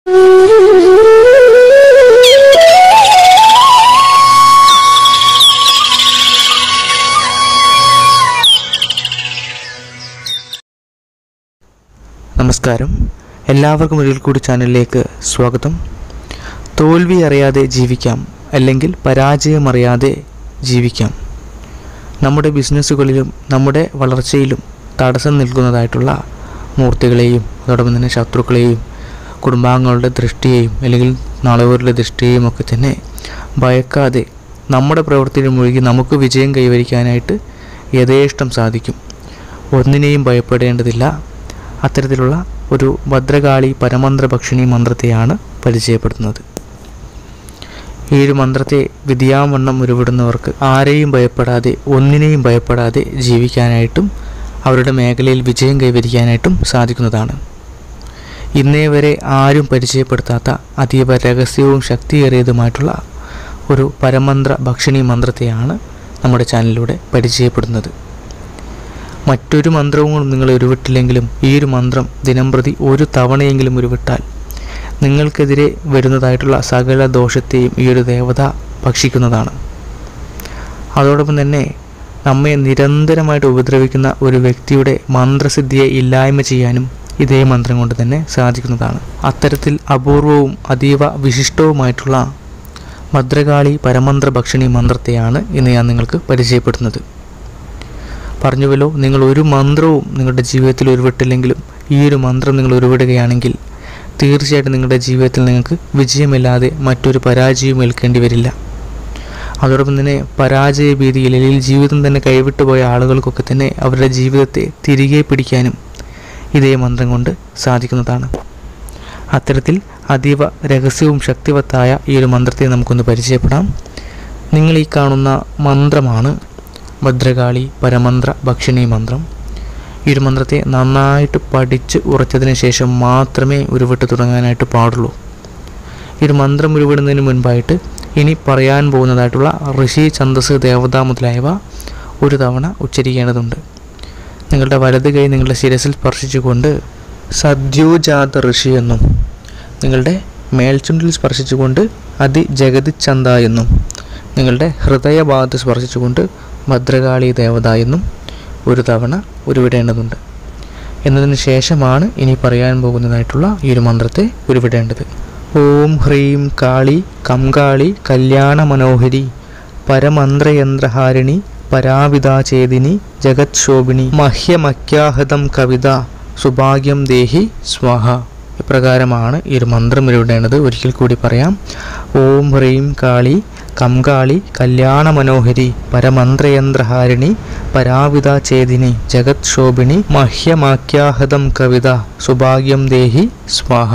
നമസ്കാരം എല്ലാവർക്കും ഒരിക്കൽ കൂടി ചാനലിലേക്ക് സ്വാഗതം തോൽവി അറിയാതെ ജീവിക്കാം അല്ലെങ്കിൽ പരാജയം അറിയാതെ ജീവിക്കാം നമ്മുടെ ബിസിനസ്സുകളിലും നമ്മുടെ വളർച്ചയിലും തടസ്സം നിൽക്കുന്നതായിട്ടുള്ള മൂർത്തികളെയും അതോടൊപ്പം തന്നെ ശത്രുക്കളെയും കുടുംബാംഗങ്ങളുടെ ദൃഷ്ടിയെയും അല്ലെങ്കിൽ നാളുകളുടെ ദൃഷ്ടിയെയും ഒക്കെ തന്നെ ഭയക്കാതെ നമ്മുടെ പ്രവൃത്തിയിൽ മുഴുകി നമുക്ക് വിജയം കൈവരിക്കാനായിട്ട് യഥേഷ്ടം സാധിക്കും ഒന്നിനെയും ഭയപ്പെടേണ്ടതില്ല അത്തരത്തിലുള്ള ഒരു ഭദ്രകാളി പരമന്ത്ര ഭക്ഷിണി മന്ത്രത്തെയാണ് പരിചയപ്പെടുത്തുന്നത് ഈ ഒരു മന്ത്രത്തെ വിധിയാവണ്ണം ഉരുവിടുന്നവർക്ക് ആരെയും ഭയപ്പെടാതെ ഒന്നിനെയും ഭയപ്പെടാതെ ജീവിക്കാനായിട്ടും അവരുടെ മേഖലയിൽ വിജയം കൈവരിക്കാനായിട്ടും സാധിക്കുന്നതാണ് ഇന്നേ വരെ ആരും പരിചയപ്പെടുത്താത്ത അതീവ രഹസ്യവും ശക്തിയേറിയതുമായിട്ടുള്ള ഒരു പരമന്ത്ര ഭക്ഷിണി മന്ത്രത്തെയാണ് നമ്മുടെ ചാനലിലൂടെ പരിചയപ്പെടുന്നത് മറ്റൊരു മന്ത്രവും നിങ്ങൾ ഉരുവിട്ടില്ലെങ്കിലും ഈ ഒരു മന്ത്രം ദിനംപ്രതി ഒരു തവണയെങ്കിലും ഉരുവിട്ടാൽ നിങ്ങൾക്കെതിരെ വരുന്നതായിട്ടുള്ള സകല ദോഷത്തെയും ഈ ഒരു ദേവത ഭക്ഷിക്കുന്നതാണ് അതോടൊപ്പം തന്നെ നമ്മെ നിരന്തരമായിട്ട് ഉപദ്രവിക്കുന്ന ഒരു വ്യക്തിയുടെ മന്ത്രസിദ്ധിയെ ഇല്ലായ്മ ചെയ്യാനും ഇതേ മന്ത്രം കൊണ്ട് തന്നെ സാധിക്കുന്നതാണ് അത്തരത്തിൽ അപൂർവവും അതീവ വിശിഷ്ടവുമായിട്ടുള്ള ഭദ്രകാളി പരമന്ത്ര ഭക്ഷിണി മന്ത്രത്തെയാണ് ഇന്ന് ഞാൻ നിങ്ങൾക്ക് പരിചയപ്പെടുത്തുന്നത് പറഞ്ഞുവല്ലോ നിങ്ങൾ ഒരു മന്ത്രവും നിങ്ങളുടെ ജീവിതത്തിൽ ഉരുവിട്ടില്ലെങ്കിലും ഈ ഒരു മന്ത്രം നിങ്ങൾ ഉരുവിടുകയാണെങ്കിൽ തീർച്ചയായിട്ടും നിങ്ങളുടെ ജീവിതത്തിൽ നിങ്ങൾക്ക് വിജയമില്ലാതെ മറ്റൊരു പരാജയവും ഏൽക്കേണ്ടി വരില്ല അതോടൊപ്പം തന്നെ പരാജയ ഭീതിയിൽ അല്ലെങ്കിൽ ജീവിതം തന്നെ കൈവിട്ടു പോയ ആളുകൾക്കൊക്കെ തന്നെ അവരുടെ ജീവിതത്തെ തിരികെ പിടിക്കാനും ഇതേ മന്ത്രം കൊണ്ട് സാധിക്കുന്നതാണ് അത്തരത്തിൽ അതീവ രഹസ്യവും ശക്തിവത്തായ ഈ ഒരു മന്ത്രത്തെ നമുക്കൊന്ന് പരിചയപ്പെടാം നിങ്ങൾ ഈ കാണുന്ന മന്ത്രമാണ് ഭദ്രകാളി പരമന്ത്ര ഭക്ഷിണി മന്ത്രം ഈ ഒരു മന്ത്രത്തെ നന്നായിട്ട് പഠിച്ച് ഉറച്ചതിന് ശേഷം മാത്രമേ ഉരുവിട്ട് തുടങ്ങാനായിട്ട് പാടുള്ളൂ ഈ ഒരു മന്ത്രം ഉരുവിടുന്നതിന് മുൻപായിട്ട് ഇനി പറയാൻ പോകുന്നതായിട്ടുള്ള ഋഷി ഛന്ദസ് ദേവത മുതലായവ ഒരു തവണ ഉച്ചരിക്കേണ്ടതുണ്ട് നിങ്ങളുടെ വലത് കൈ നിങ്ങളുടെ ശിരസിൽ സ്പർശിച്ചുകൊണ്ട് സദ്യോജാത ഋഷി എന്നും നിങ്ങളുടെ മേൽചുണ്ടിൽ സ്പർശിച്ചുകൊണ്ട് അതി ജഗതി ചന്ത എന്നും നിങ്ങളുടെ ഹൃദയഭാഗത്ത് സ്പർശിച്ചുകൊണ്ട് ഭദ്രകാളി ദേവത എന്നും ഒരു തവണ ഉരുവിടേണ്ടതുണ്ട് എന്നതിന് ശേഷമാണ് ഇനി പറയാൻ പോകുന്നതായിട്ടുള്ള ഈ ഒരു മന്ത്രത്തെ ഉരുവിടേണ്ടത് ഓം ഹ്രീം കാളി കംകാളി കല്യാണ മനോഹരി പരമന്ത്രയന്ത്രഹാരിണി പരാവിതാചേതിനി ജഗത് ശോഭിനി മഹ്യമഖ്യാഹൃതം കവിത സുഭാഗ്യം ദേഹി സ്വാഹ ഇപ്രകാരമാണ് ഈ ഒരു മന്ത്രം ഉരുവിടേണ്ടത് ഒരിക്കൽ കൂടി പറയാം ഓം ഹ്രീം കാളി കംകാളി കല്യാണ മനോഹരി പരമന്ത്രയന്ത്രഹാരിണി പരാവിത ചേതിനി ജഗത് ശോഭിനി മഹ്യമാഖ്യാഹൃതം കവിത സുഭാഗ്യം ദേഹി സ്വാഹ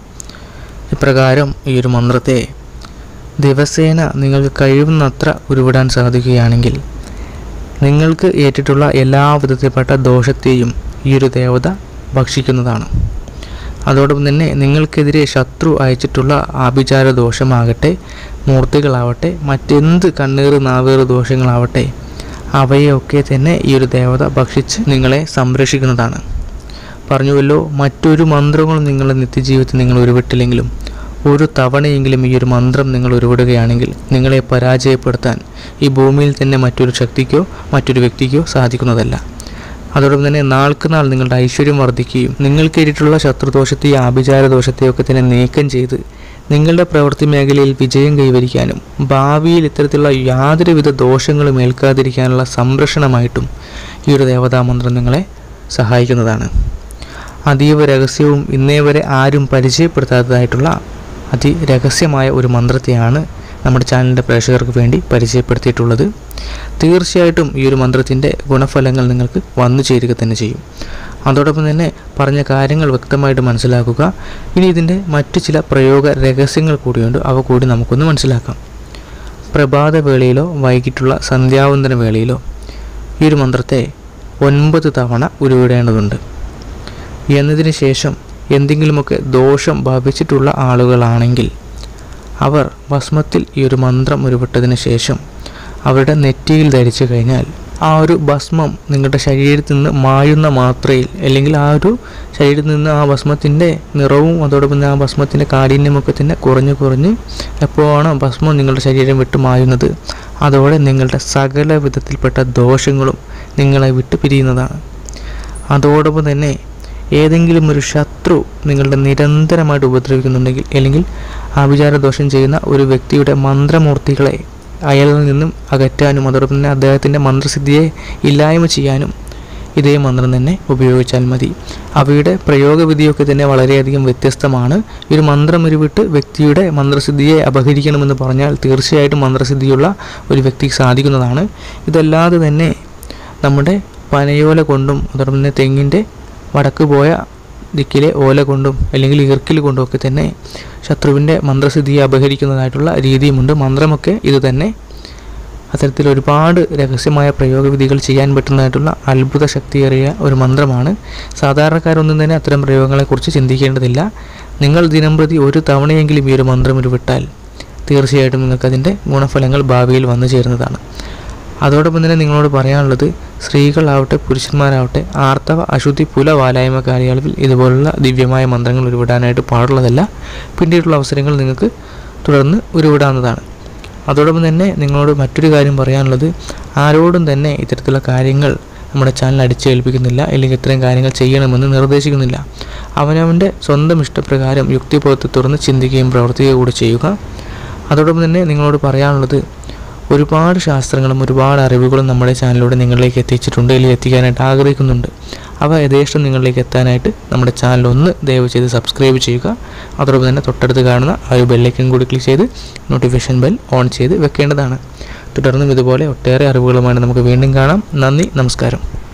ഇപ്രകാരം ഈ ഒരു മന്ത്രത്തെ ദിവസേന നിങ്ങൾക്ക് കഴിയുന്നത്ര ഉരുവിടാൻ സാധിക്കുകയാണെങ്കിൽ നിങ്ങൾക്ക് ഏറ്റിട്ടുള്ള എല്ലാ വിധത്തിൽപ്പെട്ട ദോഷത്തെയും ഈ ഒരു ദേവത ഭക്ഷിക്കുന്നതാണ് അതോടൊപ്പം തന്നെ നിങ്ങൾക്കെതിരെ ശത്രു അയച്ചിട്ടുള്ള ആഭിചാര ദോഷമാകട്ടെ മൂർത്തികളാവട്ടെ മറ്റെന്ത് കണ്ണീറ് നാവേറ് ദോഷങ്ങളാവട്ടെ അവയൊക്കെ തന്നെ ഈ ഒരു ദേവത ഭക്ഷിച്ച് നിങ്ങളെ സംരക്ഷിക്കുന്നതാണ് പറഞ്ഞുവല്ലോ മറ്റൊരു മന്ത്രങ്ങളും നിങ്ങളുടെ നിത്യജീവിതത്തിൽ നിങ്ങൾ ഉരുവിട്ടില്ലെങ്കിലും ഒരു തവണയെങ്കിലും ഈ ഒരു മന്ത്രം നിങ്ങൾ ഉരുവിടുകയാണെങ്കിൽ നിങ്ങളെ പരാജയപ്പെടുത്താൻ ഈ ഭൂമിയിൽ തന്നെ മറ്റൊരു ശക്തിക്കോ മറ്റൊരു വ്യക്തിക്കോ സാധിക്കുന്നതല്ല അതോടൊപ്പം തന്നെ നാൾക്ക് നാൾ നിങ്ങളുടെ ഐശ്വര്യം വർദ്ധിക്കുകയും നിങ്ങൾക്കേറ്റിട്ടുള്ള ശത്രുദോഷത്തെയും ആഭിചാര ദോഷത്തെയും ഒക്കെ തന്നെ നീക്കം ചെയ്ത് നിങ്ങളുടെ പ്രവൃത്തി മേഖലയിൽ വിജയം കൈവരിക്കാനും ഭാവിയിൽ ഇത്തരത്തിലുള്ള യാതൊരുവിധ ദോഷങ്ങളും ഏൽക്കാതിരിക്കാനുള്ള സംരക്ഷണമായിട്ടും ഈ ഒരു ദേവതാമന്ത്രം നിങ്ങളെ സഹായിക്കുന്നതാണ് അതീവ രഹസ്യവും ഇന്നേ വരെ ആരും പരിചയപ്പെടുത്താത്തതായിട്ടുള്ള അതിരഹസ്യമായ ഒരു മന്ത്രത്തെയാണ് നമ്മുടെ ചാനലിൻ്റെ പ്രേക്ഷകർക്ക് വേണ്ടി പരിചയപ്പെടുത്തിയിട്ടുള്ളത് തീർച്ചയായിട്ടും ഈ ഒരു മന്ത്രത്തിൻ്റെ ഗുണഫലങ്ങൾ നിങ്ങൾക്ക് വന്നു ചേരുക തന്നെ ചെയ്യും അതോടൊപ്പം തന്നെ പറഞ്ഞ കാര്യങ്ങൾ വ്യക്തമായിട്ട് മനസ്സിലാക്കുക ഇനി ഇതിൻ്റെ മറ്റു ചില പ്രയോഗ രഹസ്യങ്ങൾ കൂടിയുണ്ട് അവ കൂടി നമുക്കൊന്ന് മനസ്സിലാക്കാം പ്രഭാത വേളയിലോ വൈകിട്ടുള്ള സന്ധ്യാവന്തന വേളയിലോ ഈ ഒരു മന്ത്രത്തെ ഒൻപത് തവണ ഉരുവിടേണ്ടതുണ്ട് എന്നതിന് ശേഷം എന്തെങ്കിലുമൊക്കെ ദോഷം ഭവിച്ചിട്ടുള്ള ആളുകളാണെങ്കിൽ അവർ ഭസ്മത്തിൽ ഈ ഒരു മന്ത്രം ഉരുവിട്ടതിന് ശേഷം അവരുടെ നെറ്റിയിൽ ധരിച്ചു കഴിഞ്ഞാൽ ആ ഒരു ഭസ്മം നിങ്ങളുടെ ശരീരത്തിൽ നിന്ന് മായുന്ന മാത്രയിൽ അല്ലെങ്കിൽ ആ ഒരു ശരീരത്തിൽ നിന്ന് ആ ഭസ്മത്തിൻ്റെ നിറവും അതോടൊപ്പം തന്നെ ആ ഭസ്മത്തിൻ്റെ കാഠിന്യമൊക്കെ തന്നെ കുറഞ്ഞ് കുറഞ്ഞ് എപ്പോഴാണ് ഭസ്മം നിങ്ങളുടെ ശരീരം വിട്ട് മായുന്നത് അതോടെ നിങ്ങളുടെ സകല വിധത്തിൽപ്പെട്ട ദോഷങ്ങളും നിങ്ങളെ വിട്ട് പിരിയുന്നതാണ് അതോടൊപ്പം തന്നെ ഏതെങ്കിലും ഒരു ശത്രു നിങ്ങളുടെ നിരന്തരമായിട്ട് ഉപദ്രവിക്കുന്നുണ്ടെങ്കിൽ അല്ലെങ്കിൽ ആഭിചാര ദോഷം ചെയ്യുന്ന ഒരു വ്യക്തിയുടെ മന്ത്രമൂർത്തികളെ അയാളിൽ നിന്നും അകറ്റാനും അതോടൊപ്പം തന്നെ അദ്ദേഹത്തിൻ്റെ മന്ത്രസിദ്ധിയെ ഇല്ലായ്മ ചെയ്യാനും ഇതേ മന്ത്രം തന്നെ ഉപയോഗിച്ചാൽ മതി അവയുടെ പ്രയോഗവിധിയൊക്കെ തന്നെ വളരെയധികം വ്യത്യസ്തമാണ് ഈ ഒരു മന്ത്രം ഉരുവിട്ട് വ്യക്തിയുടെ മന്ത്രസിദ്ധിയെ അപഹരിക്കണമെന്ന് പറഞ്ഞാൽ തീർച്ചയായിട്ടും മന്ത്രസിദ്ധിയുള്ള ഒരു വ്യക്തിക്ക് സാധിക്കുന്നതാണ് ഇതല്ലാതെ തന്നെ നമ്മുടെ പനയോല കൊണ്ടും അതോടൊപ്പം തന്നെ തെങ്ങിൻ്റെ വടക്ക് പോയ ദിക്കിലെ ഓല കൊണ്ടും അല്ലെങ്കിൽ ഈർക്കിൽ കൊണ്ടും ഒക്കെ തന്നെ ശത്രുവിൻ്റെ മന്ത്രസിദ്ധിയെ അപഹരിക്കുന്നതായിട്ടുള്ള രീതിയുമുണ്ട് മന്ത്രമൊക്കെ ഇത് തന്നെ അത്തരത്തിൽ ഒരുപാട് രഹസ്യമായ പ്രയോഗവിധികൾ ചെയ്യാൻ പറ്റുന്നതായിട്ടുള്ള അത്ഭുത ശക്തിയേറിയ ഒരു മന്ത്രമാണ് സാധാരണക്കാരൊന്നും തന്നെ അത്തരം പ്രയോഗങ്ങളെക്കുറിച്ച് ചിന്തിക്കേണ്ടതില്ല നിങ്ങൾ ദിനംപ്രതി ഒരു തവണയെങ്കിലും ഈ ഒരു മന്ത്രം ഉരുവിട്ടാൽ തീർച്ചയായിട്ടും നിങ്ങൾക്കതിൻ്റെ ഗുണഫലങ്ങൾ ഭാവിയിൽ വന്നു ചേരുന്നതാണ് അതോടൊപ്പം തന്നെ നിങ്ങളോട് പറയാനുള്ളത് സ്ത്രീകളാവട്ടെ പുരുഷന്മാരാവട്ടെ ആർത്തവ അശുദ്ധി പുല വാലായ്മ കാലയളവിൽ ഇതുപോലുള്ള ദിവ്യമായ മന്ത്രങ്ങൾ ഉരുവിടാനായിട്ട് പാടുള്ളതല്ല പിന്നീടുള്ള അവസരങ്ങൾ നിങ്ങൾക്ക് തുടർന്ന് ഉരുവിടാവുന്നതാണ് അതോടൊപ്പം തന്നെ നിങ്ങളോട് മറ്റൊരു കാര്യം പറയാനുള്ളത് ആരോടും തന്നെ ഇത്തരത്തിലുള്ള കാര്യങ്ങൾ നമ്മുടെ ചാനൽ അടിച്ചേൽപ്പിക്കുന്നില്ല അല്ലെങ്കിൽ ഇത്തരം കാര്യങ്ങൾ ചെയ്യണമെന്ന് നിർദ്ദേശിക്കുന്നില്ല അവനവൻ്റെ സ്വന്തം ഇഷ്ടപ്രകാരം യുക്തിബോധത്തെ തുറന്ന് ചിന്തിക്കുകയും പ്രവർത്തിക്കുകയും കൂടി ചെയ്യുക അതോടൊപ്പം തന്നെ നിങ്ങളോട് പറയാനുള്ളത് ഒരുപാട് ശാസ്ത്രങ്ങളും ഒരുപാട് അറിവുകളും നമ്മുടെ ചാനലിലൂടെ നിങ്ങളിലേക്ക് എത്തിച്ചിട്ടുണ്ട് അല്ലെങ്കിൽ എത്തിക്കാനായിട്ട് ആഗ്രഹിക്കുന്നുണ്ട് അവ യഥേഷ്ടം നിങ്ങളിലേക്ക് എത്താനായിട്ട് നമ്മുടെ ചാനൽ ഒന്ന് ദയവ് ചെയ്ത് സബ്സ്ക്രൈബ് ചെയ്യുക അതോടൊപ്പം തന്നെ തൊട്ടടുത്ത് കാണുന്ന ആ ഒരു ബെല്ലൈക്കൻ കൂടി ക്ലിക്ക് ചെയ്ത് നോട്ടിഫിക്കേഷൻ ബെൽ ഓൺ ചെയ്ത് വെക്കേണ്ടതാണ് തുടർന്നും ഇതുപോലെ ഒട്ടേറെ അറിവുകളുമായി നമുക്ക് വീണ്ടും കാണാം നന്ദി നമസ്കാരം